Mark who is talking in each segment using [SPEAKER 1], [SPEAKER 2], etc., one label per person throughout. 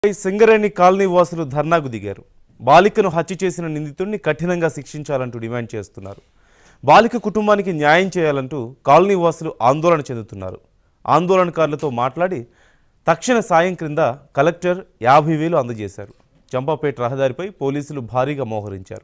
[SPEAKER 1] Singareni colony వాసులు ధర్నాకు దిగారు బాలికను హత్య చేసిన నిందితుడిని కఠినంగా శిక్షించాలంటూ డిమాండ్ చేస్తున్నారు బాలిక కుటుంబానికి న్యాయం చేయాలంటూ కాలనీ వాసులు ఆందోళన చెందుతున్నారు ఆందోళనకారులతో మాట్లాడి తక్షణ సాయం క్రింద కలెక్టర్ యాభై వేలు అందజేశారు చంపాపేట రహదారిపై పోలీసులు భారీగా మోహరించారు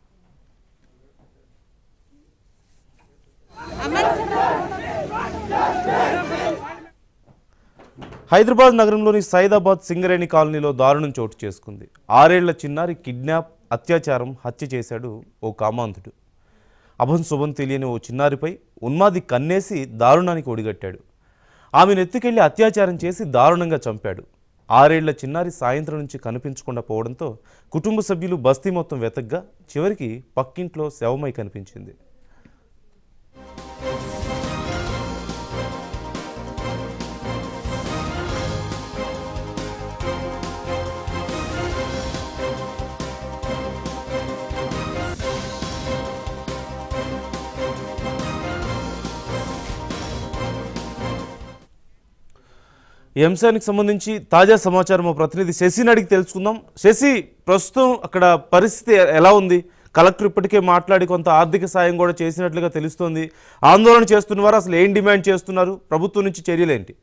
[SPEAKER 1] హైదరాబాద్ నగరంలోని సైదాబాద్ సింగరేణి కాలనీలో దారుణం చోటు చేసుకుంది ఆరేళ్ల చిన్నారి కిడ్నాప్ అత్యాచారం హత్య చేశాడు ఓ కామాంధుడు అభం శుభం తెలియని ఓ చిన్నారిపై ఉన్మాది కన్నేసి దారుణానికి ఒడిగట్టాడు ఆమెను ఎత్తుకెళ్లి అత్యాచారం చేసి దారుణంగా చంపాడు ఆరేళ్ల చిన్నారి సాయంత్రం నుంచి కనిపించకుండా పోవడంతో కుటుంబ సభ్యులు బస్తీ మొత్తం వెతగ్గా చివరికి పక్కింట్లో శవమై కనిపించింది ఈ అంశానికి సంబంధించి తాజా సమాచారం మా ప్రతినిధి శశిని అడిగి తెలుసుకుందాం శశి ప్రస్తుతం అక్కడ పరిస్థితి ఎలా ఉంది కలెక్టర్ ఇప్పటికే మాట్లాడి కొంత ఆర్థిక సాయం కూడా చేసినట్లుగా తెలుస్తోంది ఆందోళన చేస్తున్నవారు అసలు ఏం డిమాండ్ చేస్తున్నారు ప్రభుత్వం నుంచి చర్యలేంటి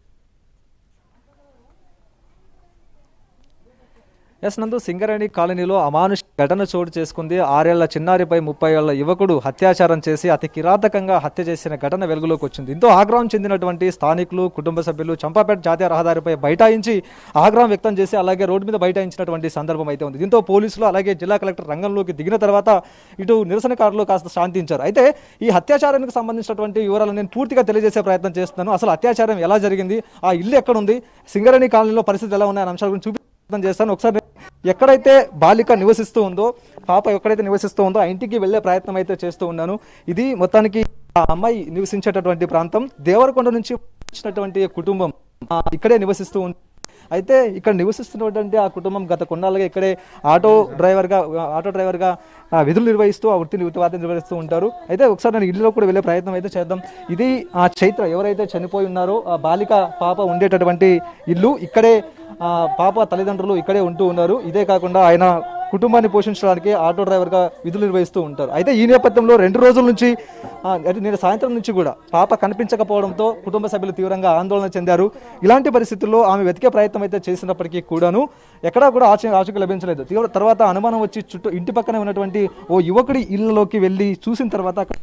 [SPEAKER 2] ఎస్ నందు సింగరేణి కాలనీలో అమానుష ఘటన చోటు చేసుకుంది ఆరేళ్ల చిన్నారిపై ముప్పై ఏళ్ల యువకుడు అత్యాచారం చేసి అతి కిరాతకంగా హత్య చేసిన ఘటన వెలుగులోకి వచ్చింది దీంతో ఆగ్రహం చెందినటువంటి స్థానికులు కుటుంబ సభ్యులు చంపాపేట జాతీయ రహదారిపై బైఠాయించి ఆగ్రహం వ్యక్తం చేసి అలాగే రోడ్డు మీద బైఠాయించినటువంటి సందర్భం అయితే ఉంది దీంతో పోలీసులు అలాగే జిల్లా కలెక్టర్ రంగంలోకి దిగిన తర్వాత ఇటు నిరసనకారులు కాస్త శాంతించారు అయితే ఈ అత్యాచారానికి సంబంధించినటువంటి వివరాలను నేను పూర్తిగా తెలియజేసే ప్రయత్నం చేస్తున్నాను అసలు అత్యాచారం ఎలా జరిగింది ఆ ఇల్లు ఎక్కడ ఉంది సింగరేణి కాలనీలో పరిస్థితులు ఎలా ఉన్నాయనే అంశాల గురించి చూపి ప్రయత్నం చేస్తాను ఒకసారి ఎక్కడైతే బాలిక నివసిస్తూ ఉందో పాప ఎక్కడైతే నివసిస్తూ ఉందో ఆ ఇంటికి వెళ్ళే ప్రయత్నం అయితే చేస్తూ ఉన్నాను ఇది మొత్తానికి ఆ అమ్మాయి నివసించేటటువంటి ప్రాంతం దేవరకొండ నుంచి వచ్చినటువంటి కుటుంబం ఆ, ఇక్కడే నివసిస్తూ ఉంది అయితే ఇక్కడ నివసిస్తున్నటువంటి ఆ కుటుంబం గత కొన్నాళ్ళుగా ఇక్కడే ఆటో డ్రైవర్గా ఆటో డ్రైవర్గా ఆ, విధులు నిర్వహిస్తూ ఆ వృత్తిని వృత్తివాత నిర్వహిస్తూ ఉంటారు అయితే ఒకసారి నేను ఇల్లులో కూడా వెళ్ళే ప్రయత్నం అయితే చేద్దాం ఇది ఆ చైత్ర ఎవరైతే చనిపోయి ఉన్నారో ఆ బాలిక పాప ఉండేటటువంటి ఇల్లు ఇక్కడే ఆ, పాప తల్లిదండ్రులు ఇక్కడే ఉంటూ ఉన్నారు ఇదే కాకుండా ఆయన కుటుంబాన్ని పోషించడానికి ఆటో డ్రైవర్గా విధులు నిర్వహిస్తూ ఉంటారు అయితే ఈ నేపథ్యంలో రెండు రోజుల నుంచి ఆ, అంటే నేను సాయంత్రం నుంచి కూడా పాప కనిపించకపోవడంతో కుటుంబ సభ్యులు తీవ్రంగా ఆందోళన చెందారు ఇలాంటి పరిస్థితుల్లో ఆమె వెతికే ప్రయత్నం అయితే చేసినప్పటికీ కూడాను ఎక్కడా కూడా ఆచ ఆచూకీ లభించలేదు తీవ్ర తర్వాత అనుమానం వచ్చి చుట్టూ ఇంటి పక్కనే ఉన్నటువంటి ఓ యువకుడి ఇళ్లలోకి వెళ్ళి చూసిన తర్వాత అక్కడ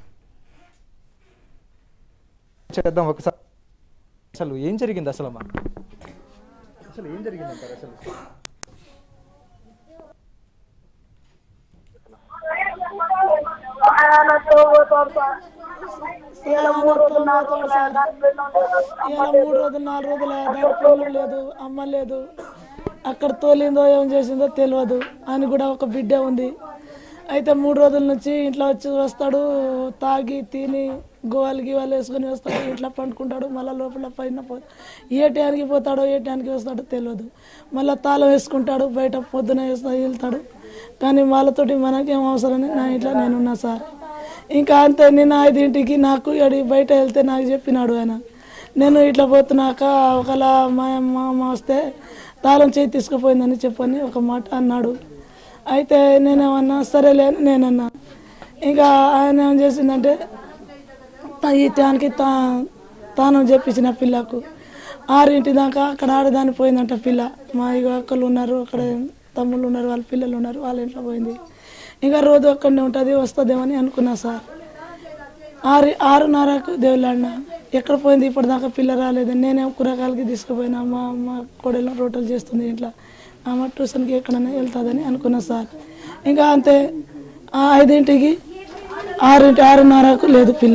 [SPEAKER 2] చేద్దాం ఒకసారి అసలు ఏం జరిగింది అసలు అమ్మా అసలు ఏం జరిగింది అంటారు అసలు
[SPEAKER 3] ఇలా మూడు రోజులు నాలుగు రోజులు సార్ ఇలా మూడు రోజులు నాలుగు రోజులు దాని పిల్లలు లేదు అమ్మ లేదు అక్కడ తోలిందో ఏం చేసిందో తెలియదు అని కూడా ఒక బిడ్డ ఉంది అయితే మూడు రోజుల నుంచి ఇంట్లో వచ్చి వస్తాడు తాగి తిని గోవాలు గివాలు వేసుకొని వస్తాడు ఇంట్లో పండుకుంటాడు మళ్ళీ లోపల పైన పో ఏ టయానికి పోతాడో ఏ టయానికి వస్తాడో తెలియదు మళ్ళీ తాళం వేసుకుంటాడు బయట పొద్దున వేస్తా వెళ్తాడు కానీ వాళ్ళతోటి మనకేం అవసరని నా ఇంట్లో నేనున్నా సార్ ఇంకా అంతే నేను ఐదింటికి నాకు ఎడి బయట వెళ్తే నాకు చెప్పినాడు ఆయన నేను ఇట్లా పోతున్నాక ఒకవేళ మా మా అమ్మ వస్తే తాళం చేయి తీసుకుపోయిందని చెప్పని ఒక మాట అన్నాడు అయితే నేనేమన్నా సరేలే అని నేనన్నా ఇంకా ఆయన ఏం చేసిందంటే తా- ఈ టయానికి తా తానం చెప్పించిన పిల్లకు ఆరింటి దాకా అక్కడ ఆడదాని పోయిందంట పిల్ల మా ఇక అక్కలు ఉన్నారు అక్కడ తమ్ముళ్ళు ఉన్నారు వాళ్ళ పిల్లలు ఉన్నారు వాళ్ళ ఇంట్లో పోయింది ఇంకా రోజు అక్కడనే ఉంటుంది వస్తుందేమని అనుకున్నా సార్ ఆరు ఆరున్నరకు దేవుళ్ళాడిన ఎక్కడ పోయింది ఇప్పటిదాకా పిల్ల రాలేదు నేనేం కూరగాయలకి తీసుకుపోయినా మా మా కోడలు రోటలు చేస్తుంది ఇంట్లో ఆమె ట్యూషన్కి ఎక్కడైనా వెళ్తుందని అనుకున్నా సార్ ఇంకా అంతే ఆ ఐదింటికి ఆరింటి ఆరున్నరకు లేదు పిల్ల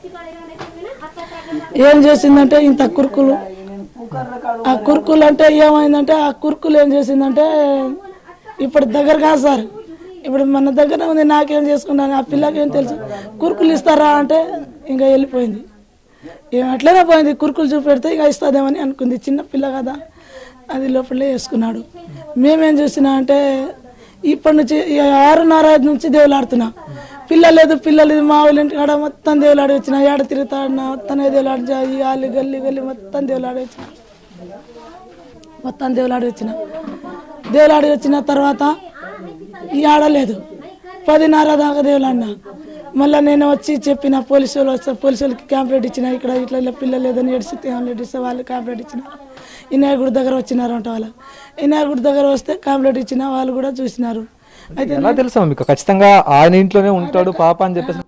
[SPEAKER 3] ఏం చేసిందంటే ఇంత కురుకులు ఆ కురుకులు అంటే ఏమైందంటే ఆ కురుకులు ఏం చేసిందంటే ఇప్పుడు దగ్గర కాదు సార్ ఇప్పుడు మన దగ్గర ఉంది నాకేం చేసుకున్నాను ఆ పిల్లకి ఏం తెలుసు కురుకులు ఇస్తారా అంటే ఇంకా వెళ్ళిపోయింది ఏం అట్లనే పోయింది కురుకులు చూపెడితే ఇంకా ఇస్తుందేమని అనుకుంది చిన్న పిల్ల కదా అది లోపలే వేసుకున్నాడు మేమేం చూసినా అంటే ఇప్పటి నుంచి ఈ ఆరున్నర ఐదు నుంచి దేవులాడుతున్నా పిల్ల లేదు పిల్ల లేదు మా వాళ్ళ ఇంటి కాడ మొత్తం దేవులాడి వచ్చిన ఏడ తిరుగుతాడినా మొత్తం దేవులాడి ఈ ఆలి గల్లి గల్లి మొత్తం దేవులాడి వచ్చిన మొత్తం దేవులాడి వచ్చిన దేవులాడి వచ్చిన తర్వాత ఈ ఆడలేదు పదిన్నర దాకా దేవులాడిన మళ్ళీ నేను వచ్చి చెప్పిన పోలీసు వాళ్ళు వస్తారు పోలీసు వాళ్ళకి కంప్లైంట్ ఇచ్చిన ఇక్కడ ఇట్లా ఇలా పిల్లలు లేదని ఏడిస్తే కంప్లైంట్ ఇస్తే వాళ్ళు కంప్లైంట్ ఇచ్చినారు వినాయకుడి దగ్గర వచ్చినారంట వాళ్ళు వినాయకుడి దగ్గర వస్తే కంప్లైంట్ ఇచ్చిన వాళ్ళు కూడా చూసినారు అయితే
[SPEAKER 2] ఎలా తెలుసా మీకు ఖచ్చితంగా ఆయన ఇంట్లోనే ఉంటాడు పాప అని చెప్పేసి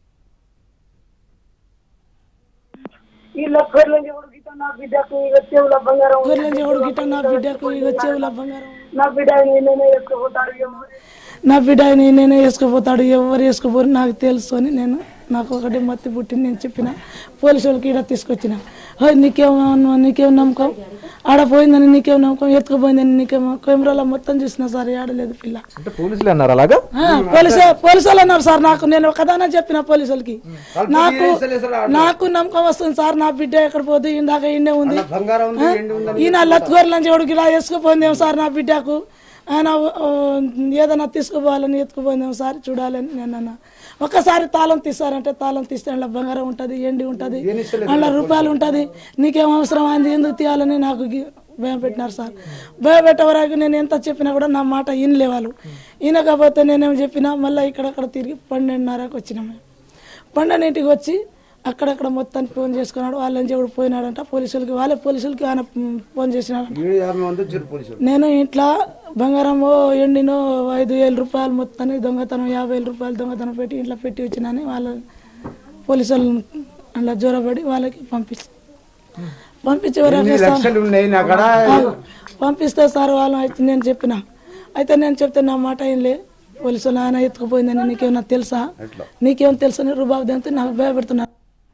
[SPEAKER 4] వీళ్ళ గొర్రెలు ఉడికిత నా బిడ్డకు ఇక చెవుల బంగారం
[SPEAKER 3] గొర్రెల చెవుడు గిట్ట నా బిడ్డకు ఇక చెవుల బంగారం
[SPEAKER 4] నా బిడ్డ నేనే ఎత్తుకుపోతాడు ఎవరు
[SPEAKER 3] నా బిడ్డ నేనే వేసుకుపోతాడు ఎవరు వేసుకుపోరు నాకు తెలుసు అని నేను నాకు ఒకటి మత్తి పుట్టింది నేను చెప్పిన పోలీసు వాళ్ళకి ఈడ తీసుకొచ్చిన "హోయ్, నీకేం నీకేం నమ్మకం ఆడ పోయిందని నీకేం నమ్మకం ఎత్తుకుపోయిందని నీకేం కెమెరాలో మొత్తం చూసిన సార్ ఆడలేదు పిల్ల
[SPEAKER 2] అంటే పోలీసులు అన్నారు అలాగా
[SPEAKER 3] ఆ, పోలీసు పోలీసు వాళ్ళు అన్నారు సార్ నాకు నేను ఒకదానే చెప్పిన పోలీసు వాళ్ళకి నాకు నాకు నమ్మకం వస్తుంది సార్ నా బిడ్డ ఎక్కడ పోతే ఇందాక ఈయనే ఉంది ఆ? ఈయన లత్గోర్లని చెవుడికి ఇలా వేసుకుపోయిందేమో సార్ నా బిడ్డకు ఆయన ఓ, ఏదైనా తీసుకుపోవాలని ఎత్తుకుపోయిందేమో సార్ చూడాలని నేను అన్నా ఒక్కసారి తాళం తీస్తారంటే తాళం తీస్తే అందులో బంగారం ఉంటుంది ఎండి ఉంటుంది అందులో రూపాయలు ఉంటుంది నీకేం అవసరం అయింది ఎందుకు తీయాలని నాకు గి- భయం పెట్టినారు సార్ భయం పెట్టే వరకు నేను ఎంత చెప్పినా కూడా నా మాట వినలే వాళ్ళు వినకపోతే నేనేం చెప్పినా మళ్ళీ ఇక్కడక్కడ తిరిగి పన్నెండున్నరకు వచ్చినాం మేము పన్నెండింటికి వచ్చి అక్కడక్కడ మొత్తానికి ఫోన్ చేసుకున్నాడు వాళ్ళని చెవుడు పోయినాడంట పోలీసులకి వాళ్ళే పోలీసులకి ఆయన మ్, ఫోన్ చేసినాడు నేను ఇంట్లో బంగారము ఎండినో ఐదు వేల రూపాయలు మొత్తానికి దొంగతనం యాభై వేల రూపాయలు దొంగతనం పెట్టి ఇంట్లో పెట్టి వచ్చినాని వాళ్ళ పోలీసు వాళ్ళు అలా జ్వరపడి వాళ్ళకి పంపించి పంపించే వరకు సార్ ఆ, పంపిస్తే సార్ వాళ్ళు అయితే నేను చెప్పిన అయితే నేను చెప్తే నా మాట ఏం లే పోలీసులు ఆయన ఎత్తుకుపోయిందని నీకేమన్నా తెలుసా నీకేం తెలుసా అని రుబాబు దాంతో నాకు భయపెడుతున్నారు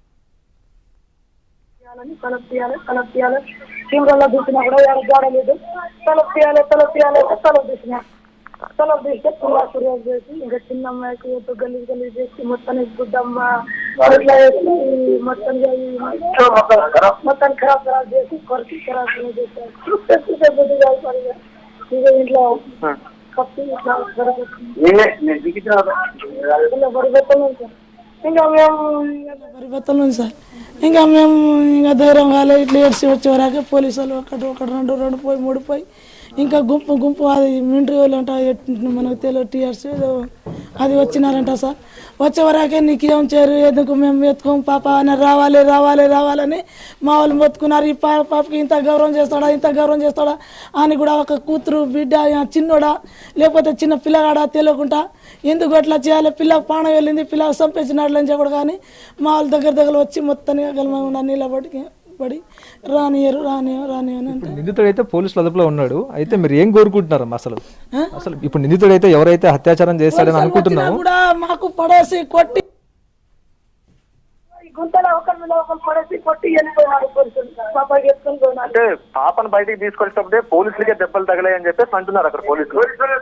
[SPEAKER 4] తీయాలని తలపు తీయాలి తలపు తీయాలి కెమెరాలో చూసినా కూడా ఎవరు జాడలేదు తలపు తీయాలి తలపు తీయాలి అంటే తలపు తీసిన తలపు తీస్తే పుల్లా సూర్యాలు చేసి ఇంకా చిన్న అమ్మాయికి ఏదో గలీజ్ గలీజ్ చేసి మొత్తానికి గుడ్డమ్మ ఇట్లా వేసి మొత్తానికి మొత్తానికి ఖరాబ్ ఖరాబ్ చేసి కొరికి ఖరాబ్ ఖరాబ్ చేశారు పెద్ద బుద్ధి కాదు మరి ఇక. ఇక ఇంట్లో కప్పి ఇట్లా వరగొట్టింది. ఇలా వరగొట్టలేదు సార్. ఇంకా మేము
[SPEAKER 3] పరివర్తన ఉంది సార్ ఇంకా మేము ఇంకా ధైర్యం కాలే ఇట్లా ఏడ్చి వచ్చే వరకు పోలీసు వాళ్ళు ఒకటి ఒకటి రెండు రెండు పోయి మూడు పోయి ఇంకా గుంపు గుంపు అది మిలిటరీ వాళ్ళు అంట ఎట్- మనకు తెలియదు టీఆర్స్ ఏదో అది వచ్చినారంట సార్ వచ్చే వరకే నీకు ఏం చేయరు ఎందుకు మేము ఎత్తుకోం పాప అని రావాలి రావాలి రావాలని మా వాళ్ళు మొత్తుకున్నారు ఈ పా పాపకి ఇంత గౌరవం చేస్తాడా ఇంత గౌరవం చేస్తాడా అని కూడా ఒక కూతురు బిడ్డ ఆ చిన్నోడా లేకపోతే చిన్న పిల్లగాడా తెలియకుండా ఎందుకు అట్లా చేయాలి పిల్ల పానం వెళ్ళింది పిల్ల చంపేసినట్లు అని చెప్పడు కానీ మా వాళ్ళ దగ్గర దగ్గర వచ్చి మొత్తాన్ని గలమకుండా నిలబడి పడి రానియరు రానియరు రానియరు అని అంటే
[SPEAKER 2] నిందితుడు అయితే పోలీసుల అదుపులో ఉన్నాడు అయితే మీరు ఏం కోరుకుంటున్నారు అసలు అసలు ఇప్పుడు నిందితుడు అయితే ఎవరైతే అత్యాచారం చేస్తాడని అనుకుంటున్నాము
[SPEAKER 3] కూడా మాకు పడేసి కొట్టి
[SPEAKER 4] ఈ గుంతలో ఒకరి మీద ఒకరు పడేసి కొట్టి వెళ్ళిపోయినారు పోలీసులు పాపకి ఎత్తుకొని పోయినారు
[SPEAKER 5] అంటే పాపను బయటికి తీసుకొచ్చేటప్పుడే పోలీసులకే దెబ్బలు తగిలాయని చెప్పేసి అంటున్నారు అక్కడ పోలీసులు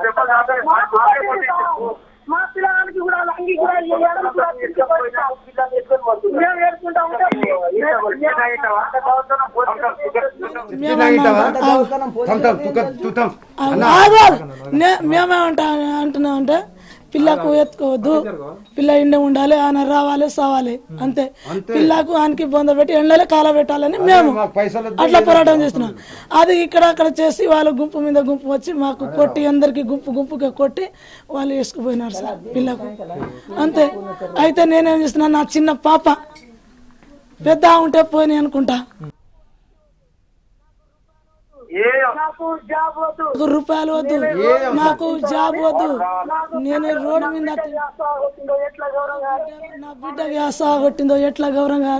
[SPEAKER 4] మా పిల్లగానికి కూడా అంగి కూడా ఏడాది కూడా తీసుకుపోయినారు. మేము ఏడుకుంటా ఉంటాం.
[SPEAKER 3] మేమేమంటా అంటున్నాం అంటే పిల్లకు ఎత్తుకోవద్దు పిల్ల ఇండే ఉండాలి ఆయన రావాలి సావాలి అంతే పిల్లకు ఆయనకి బొంద పెట్టి ఎండలే కాల పెట్టాలని మేము అట్లా పోరాటం చేస్తున్నాం అది ఇక్కడ అక్కడ చేసి వాళ్ళు గుంపు మీద గుంపు వచ్చి మాకు కొట్టి అందరికి గుంపు గుంపుగా కొట్టి వాళ్ళు వేసుకుపోయినారు సార్ పిల్లకు అంతే అయితే నేనేం చేస్తున్నా నా చిన్న పాప పెద్ద ఉంటే పోయి అనుకుంటా
[SPEAKER 4] నాకు జాబ్ వద్దు
[SPEAKER 3] నాకు రూపాయలు వద్దు నాకు జాబ్ వద్దు నేను రోడ్డు మీద
[SPEAKER 4] చేస్తా వచ్చిందో ఎట్లా గౌరవంగా
[SPEAKER 3] నా బిడ్డకి ఆశ కొట్టిందో ఎట్లా గౌరవంగా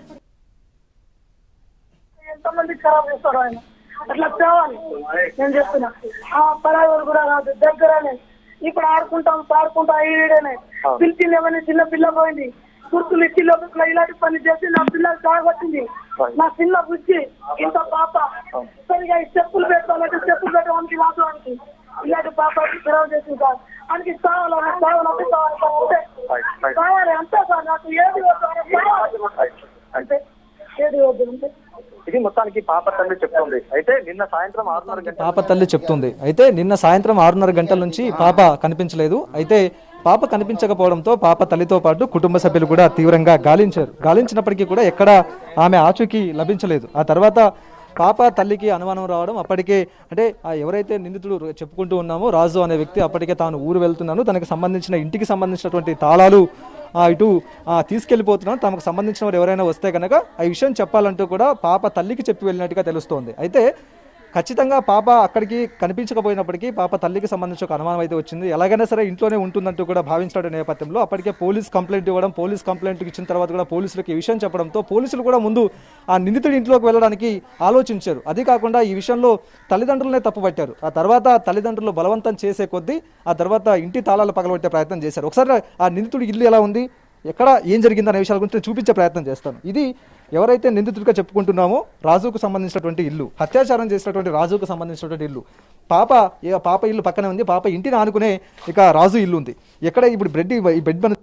[SPEAKER 4] ఎంతమంది ఖరాబ్ చేస్తాడు ఆయన అట్లా తేవాలి నేను చెప్తున్నా ఆ పరాగలు కూడా రాదు దగ్గరనే ఇప్పుడు ఆడుకుంటాం పాడుకుంటాం ఈడనే పిలిచింది ఏమని చిన్న పిల్ల పోయింది గుర్తులు ఇచ్చి లోపల ఇలాంటి పని చేసి నా పిల్లలు తాగొచ్చింది నా చిన్న బుజ్జి ఇంత పాప సరిగా ఈ స్టెప్పులు పెట్టాలంటే స్టెప్పులు పెట్టడానికి వాస్తవానికి ఇలాంటి పాప ఖరాబ్ చేసింది సార్ ఆయనకి కావాలని కావాలంటే కావాలి కావాలి అంతే సార్ నాకు ఏది వద్దు ఆయన కావాలి. అంతే ఏది వద్దు అంతే
[SPEAKER 5] ఇది మొత్తానికి పాప తల్లి చెప్తుంది అయితే నిన్న సాయంత్రం ఆరున్నర గంటల
[SPEAKER 2] పాప తల్లి చెప్తుంది అయితే నిన్న సాయంత్రం ఆరున్నర గంటల నుంచి పాప కనిపించలేదు అయితే పాప కనిపించకపోవడంతో పాప తల్లితో పాటు కుటుంబ సభ్యులు కూడా తీవ్రంగా గాలించారు గాలించినప్పటికీ కూడా ఎక్కడ ఆమె ఆచూకీ లభించలేదు ఆ తర్వాత పాప తల్లికి అనుమానం రావడం అప్పటికే అంటే ఆ ఎవరైతే నిందితుడు చెప్పుకుంటూ ఉన్నామో రాజు అనే వ్యక్తి అప్పటికే తాను ఊరు వెళ్తున్నాను తనకు సంబంధించిన ఇంటికి సంబంధించినటువంటి తాళాలు ఆ, ఇటు ఆ, తీసుకెళ్లిపోతున్నాను తమకు సంబంధించిన వారు ఎవరైనా వస్తే కనుక ఆ విషయం చెప్పాలంటూ కూడా పాప తల్లికి చెప్పి వెళ్ళినట్టుగా తెలుస్తోంది అయితే ఖచ్చితంగా పాప అక్కడికి కనిపించకపోయినప్పటికీ పాప తల్లికి సంబంధించి ఒక అనుమానం అయితే వచ్చింది ఎలాగైనా సరే ఇంట్లోనే ఉంటుందంటూ కూడా భావించిన నేపథ్యంలో అప్పటికే పోలీస్ కంప్లైంట్ ఇవ్వడం పోలీస్ కంప్లైంట్ ఇచ్చిన తర్వాత కూడా పోలీసులకు ఈ విషయం చెప్పడంతో పోలీసులు కూడా ముందు ఆ నిందితుడి ఇంట్లోకి వెళ్ళడానికి ఆలోచించారు అది కాకుండా ఈ విషయంలో తల్లిదండ్రులనే తప్పుపట్టారు ఆ తర్వాత తల్లిదండ్రులు బలవంతం చేసే కొద్దీ ఆ తర్వాత ఇంటి తాళాలు పగలగొట్టే ప్రయత్నం చేశారు ఒకసారి ఆ నిందితుడి ఇల్లు ఎలా ఉంది ఎక్కడ ఏం జరిగిందనే విషయాల గురించి నేను చూపించే ప్రయత్నం చేస్తాను ఇది ఎవరైతే నిందితుడిగా చెప్పుకుంటున్నామో రాజుకు సంబంధించినటువంటి ఇల్లు అత్యాచారం చేసినటువంటి రాజుకు సంబంధించినటువంటి ఇల్లు పాప ఏ- పాప ఇల్లు పక్కనే ఉంది పాప ఇంటిని ఆనుకునే ఇక రాజు ఇల్లు ఉంది ఎక్కడ ఇప్పుడు బ్రెడ్ ఈ బెడ్ మన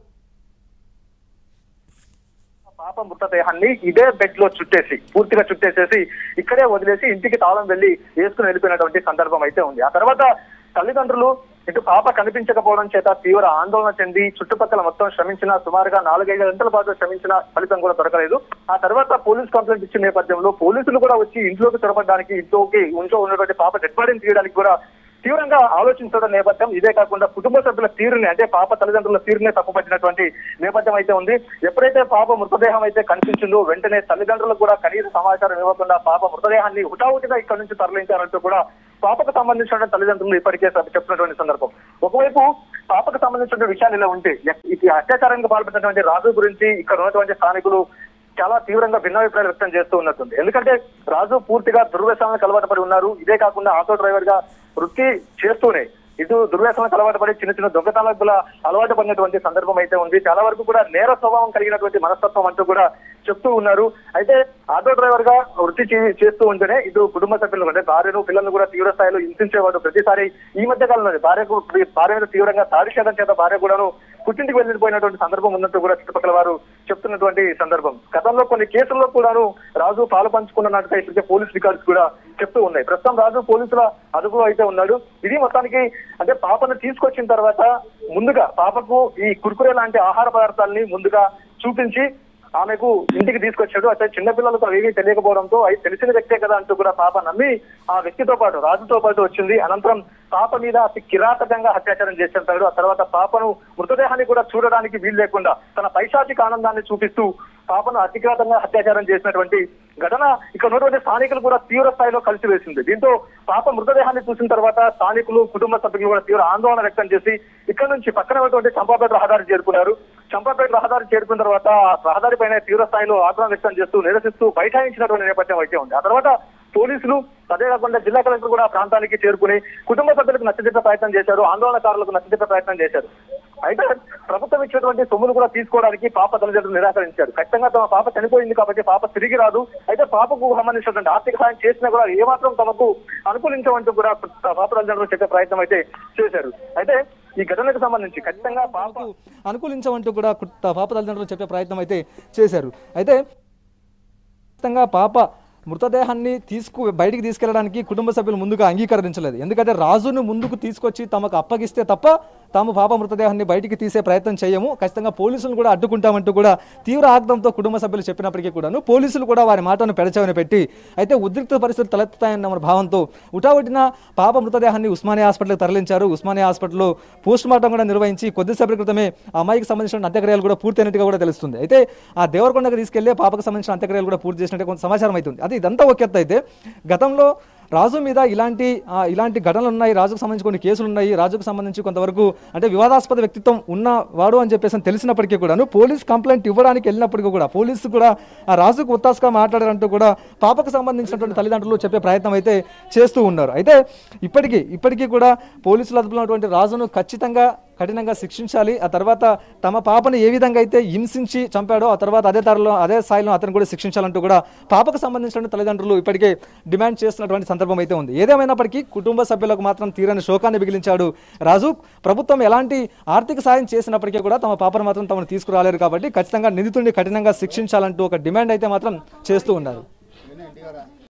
[SPEAKER 5] పాప మృతదేహాన్ని ఇదే బెడ్ లో చుట్టేసి పూర్తిగా చుట్టేసేసి ఇక్కడే వదిలేసి ఇంటికి తాళం వెళ్లి వేసుకుని వెళ్ళిపోయినటువంటి సందర్భం అయితే ఉంది ఆ తర్వాత తల్లిదండ్రులు ఇటు పాప కనిపించకపోవడం చేత తీవ్ర ఆందోళన చెంది చుట్టుపక్కల మొత్తం శ్రమించిన సుమారుగా నాలుగైదు గంటల పాటు శ్రమించిన ఫలితం కూడా దొరకలేదు ఆ తర్వాత పోలీస్ కంప్లైంట్ ఇచ్చిన నేపథ్యంలో పోలీసులు కూడా వచ్చి ఇంట్లోకి చొరబడడానికి ఇంట్లోకి ఇంట్లో ఉన్నటువంటి పాప డెడ్ బాడీని తీయడానికి కూడా తీవ్రంగా ఆలోచించడం నేపథ్యం ఇదే కాకుండా కుటుంబ సభ్యుల తీరుని అంటే పాప తల్లిదండ్రుల తీరునే తప్పుపట్టినటువంటి నేపథ్యం అయితే ఉంది ఎప్పుడైతే పాప మృతదేహం అయితే కనిపించిందో వెంటనే తల్లిదండ్రులకు కూడా కనీస సమాచారం ఇవ్వకుండా పాప మృతదేహాన్ని హుటాహుటిగా ఇక్కడ నుంచి తరలించారంటూ కూడా పాపకు సంబంధించిన తల్లిదండ్రులు ఇప్పటికే చెప్తున్నటువంటి సందర్భం ఒకవైపు పాపకు సంబంధించిన విషయాలు ఇలా ఉంటే ఈ అత్యాచారానికి పాల్పడినటువంటి రాజు గురించి ఇక్కడ ఉన్నటువంటి స్థానికులు చాలా తీవ్రంగా భిన్నాభిప్రాయాలు వ్యక్తం చేస్తూ ఉన్నట్టుంది ఎందుకంటే రాజు పూర్తిగా దుర్వ్యసనాలకు అలవాటు పడి ఉన్నారు ఇదే కాకుండా ఆటో డ్రైవర్ గా వృత్తి చేస్తూనే ఇటు దుర్వ్యసనాలకు అలవాటు పడి చిన్న చిన్న దొంగతనాలకు కూడా అలవాటు పడినటువంటి సందర్భం అయితే ఉంది చాలా వరకు కూడా నేర స్వభావం కలిగినటువంటి మనస్తత్వం అంటూ కూడా చెప్తూ ఉన్నారు అయితే ఆటో డ్రైవర్ గా వృత్తి చే- చేస్తూ ఉంటేనే ఇటు కుటుంబ సభ్యులు అంటే భార్యను పిల్లలను కూడా తీవ్ర స్థాయిలో హింసించేవాడు ప్రతిసారి ఈ మధ్య కాలంలో భార్యకు భార్య మీద తీవ్రంగా దాడి చేయడం చేత భార్య కూడాను పుట్టింటికి వెళ్ళిపోయినటువంటి సందర్భం ఉన్నట్టు కూడా చుట్టుపక్కల వారు చెప్తున్నటువంటి సందర్భం గతంలో కొన్ని కేసుల్లో కూడాను రాజు పాలు పంచుకున్నట్టుగా ఇప్పటికే పోలీస్ రికార్డ్స్ కూడా చెప్తూ ఉన్నాయి ప్రస్తుతం రాజు పోలీసుల అదుపులో అయితే ఉన్నాడు ఇది మొత్తానికి అంటే పాపను తీసుకొచ్చిన తర్వాత ముందుగా పాపకు ఈ కుర్కురే లాంటి ఆహార పదార్థాలని ముందుగా చూపించి ఆమెకు ఇంటికి తీసుకొచ్చాడు అయితే చిన్నపిల్లలకు అవేమీ తెలియకపోవడంతో అవి తెలిసిన వ్యక్తే కదా అంటూ కూడా పాప నమ్మి ఆ వ్యక్తితో పాటు రాజుతో పాటు వచ్చింది అనంతరం పాప మీద అతి కిరాతకంగా అత్యాచారం చేస్తుంటాడు ఆ తర్వాత పాపను మృతదేహాన్ని కూడా చూడడానికి వీలు లేకుండా తన పైశాచిక ఆనందాన్ని చూపిస్తూ పాపను అతికిరాతంగా అత్యాచారం చేసినటువంటి ఘటన ఇక్కడ ఉన్నటువంటి స్థానికులు కూడా తీవ్ర స్థాయిలో కలిసివేసింది దీంతో పాప మృతదేహాన్ని చూసిన తర్వాత స్థానికులు కుటుంబ సభ్యులు కూడా తీవ్ర ఆందోళన వ్యక్తం చేసి ఇక్కడ నుంచి పక్కన ఉన్నటువంటి చంపాపేట రహదారి చేరుకున్నారు చంపాపేట రహదారి చేరుకున్న తర్వాత ఆ రహదారి పైన తీవ్ర స్థాయిలో ఆగ్రహం వ్యక్తం చేస్తూ నిరసిస్తూ బైఠాయించినటువంటి నేపథ్యం అయితే ఉంది ఆ తర్వాత పోలీసులు అదే కాకుండా జిల్లా కలెక్టర్ కూడా ఆ ప్రాంతానికి చేరుకుని కుటుంబ సభ్యులకు నచ్చజెప్పే ప్రయత్నం చేశారు ఆందోళనకారులకు నచ్చజెప్పే ప్రయత్నం చేశారు అయితే ప్రభుత్వం ఇచ్చినటువంటి సొమ్మును కూడా తీసుకోవడానికి పాప తల్లిదండ్రులు నిరాకరించారు ఖచ్చితంగా తమ పాప చనిపోయింది కాబట్టి పాప తిరిగి రాదు అయితే పాపకు సంబంధించినటువంటి ఆర్థిక సాయం చేసినా కూడా ఏమాత్రం తమకు అనుకూలించమంటూ కూడా పాప తల్లిదండ్రులు చెప్పే ప్రయత్నం అయితే చేశారు అయితే ఈ ఘటనకు సంబంధించి ఖచ్చితంగా పాప
[SPEAKER 2] అనుకూలించమంటూ కూడా కు- పాప తల్లిదండ్రులు చెప్పే ప్రయత్నం అయితే చేశారు అయితే ఖచ్చితంగా పాప మృతదేహాన్ని తీసుకు బయటికి తీసుకెళ్ళడానికి కుటుంబ సభ్యులు ముందుగా అంగీకరించలేదు ఎందుకంటే రాజును ముందుకు తీసుకొచ్చి తమకు అప్పగిస్తే తప్ప తాము పాప మృతదేహాన్ని బయటికి తీసే ప్రయత్నం చేయము ఖచ్చితంగా పోలీసులను కూడా అడ్డుకుంటామంటూ కూడా తీవ్ర ఆగ్రహంతో కుటుంబ సభ్యులు చెప్పినప్పటికీ కూడాను పోలీసులు కూడా వారి మాటను పెడచవని పెట్టి అయితే ఉద్రిక్త పరిస్థితులు తలెత్తుతాయన్న భావంతో ఉటావుటిన పాప మృతదేహాన్ని ఉస్మానియా హాస్పిటల్కి తరలించారు ఉస్మానియా హాస్పిటల్లో పోస్ట్ మార్టం కూడా నిర్వహించి కొద్దిసేపటి క్రితమే ఆ అమ్మాయికి సంబంధించిన అంత్యక్రియలు కూడా పూర్తయినట్టుగా కూడా తెలుస్తుంది అయితే ఆ దేవరకొండకు తీసుకెళ్లి పాపకు సంబంధించిన అంత్యక్రియలు కూడా పూర్తి చేసినట్టు కొంత సమాచారం అవుతుంది అది ఇదంతా ఒక ఎత్తు అయితే గతంలో రాజు మీద ఇలాంటి ఆ, ఇలాంటి ఘటనలు ఉన్నాయి రాజుకు సంబంధించి కొన్ని కేసులు ఉన్నాయి రాజుకు సంబంధించి కొంతవరకు అంటే వివాదాస్పద వ్యక్తిత్వం ఉన్నవాడు అని చెప్పేసి అని తెలిసినప్పటికీ కూడాను పోలీస్ కంప్లైంట్ ఇవ్వడానికి వెళ్ళినప్పటికీ కూడా పోలీసు కూడా ఆ రాజుకు ఉత్తాసుగా మాట్లాడారంటూ కూడా పాపకు సంబంధించినటువంటి తల్లిదండ్రులు చెప్పే ప్రయత్నం అయితే చేస్తూ ఉన్నారు అయితే ఇప్పటికీ ఇప్పటికీ కూడా పోలీసుల అదుపులో ఉన్నటువంటి రాజును ఖచ్చితంగా కఠినంగా శిక్షించాలి ఆ తర్వాత తమ పాపను ఏ విధంగా అయితే హింసించి చంపాడో ఆ తర్వాత అదే తరలో అదే స్థాయిలో అతను కూడా శిక్షించాలంటూ కూడా పాపకు సంబంధించిన తల్లిదండ్రులు ఇప్పటికే డిమాండ్ చేస్తున్నటువంటి సందర్భం అయితే ఉంది ఏదేమైనప్పటికీ కుటుంబ సభ్యులకు మాత్రం తీరని శోకాన్ని మిగిలించాడు రాజు ప్రభుత్వం ఎలాంటి ఆర్థిక సాయం చేసినప్పటికీ కూడా తమ పాపను మాత్రం తమను తీసుకురాలేరు కాబట్టి ఖచ్చితంగా నిందితుడిని కఠినంగా శిక్షించాలంటూ ఒక డిమాండ్ అయితే మాత్రం చేస్తూ ఉన్నారు